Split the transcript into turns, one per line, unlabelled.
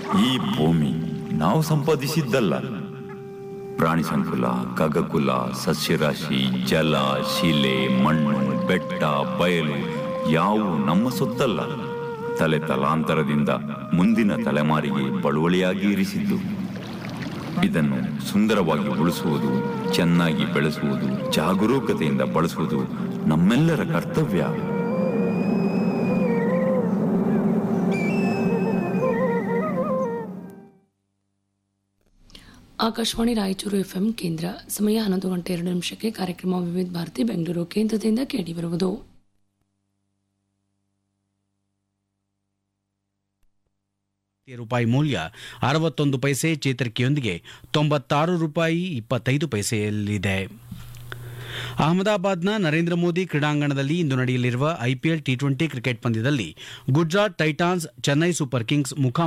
ಈ ಭೂಮಿ ನಾವು ಸಂಪಾದಿಸಿದ್ದಲ್ಲ ಪ್ರಾಣಿ ಸಂಕುಲ ಖಗಕುಲ ಸಸ್ಯರಾಶಿ ಜಲ ಶಿಲೆ ಮಣ್ಣು ಬೆಟ್ಟ ಬಯಲು ಯಾವು ನಮ್ಮ ಸೊತ್ತಲ್ಲ ತಲೆ ತಲಾಂತರದಿಂದ ಮುಂದಿನ ತಲೆಮಾರಿಗೆ ಬಳುವಳಿಯಾಗಿ ಇರಿಸಿದ್ದು ಇದನ್ನು ಸುಂದರವಾಗಿ ಉಳಿಸುವುದು ಚೆನ್ನಾಗಿ ಬೆಳೆಸುವುದು ಜಾಗರೂಕತೆಯಿಂದ ಬಳಸುವುದು ನಮ್ಮೆಲ್ಲರ ಕರ್ತವ್ಯ
ಆಕಾಶವಾಣಿ ರಾಯಚೂರು ಎಫ್ಎಂ ಕೇಂದ್ರ ಸಮಯ ಹನ್ನೊಂದು ಗಂಟೆ ಎರಡು ನಿಮಿಷಕ್ಕೆ ಕಾರ್ಯಕ್ರಮ ವಿವಿಧ ಭಾರತಿ ಬೆಂಗಳೂರು ಕೇಂದ್ರದಿಂದ ಕೇಳಿಬರುವುದು
ರೂಪಾಯಿ ಮೌಲ್ಯ ಅರವತ್ತೊಂದು ಪೈಸೆ ಚೇತರಿಕೆಯೊಂದಿಗೆ ತೊಂಬತ್ತಾರು ರೂಪಾಯಿ ಇಪ್ಪತ್ತೈದು ಪೈಸೆಯಲ್ಲಿದೆ ಅಹಮದಾಬಾದ್ನ ನರೇಂದ್ರ ಮೋದಿ ಕ್ರೀಡಾಂಗಣದಲ್ಲಿ ಇಂದು ನಡೆಯಲಿರುವ ಐಪಿಎಲ್ ಟಿ ಟ್ವೆಂಟಿ ಕ್ರಿಕೆಟ್ ಪಂದ್ಯದಲ್ಲಿ Gujarat Titans Chennai Super Kings ಮುಖಾಮುಖಿ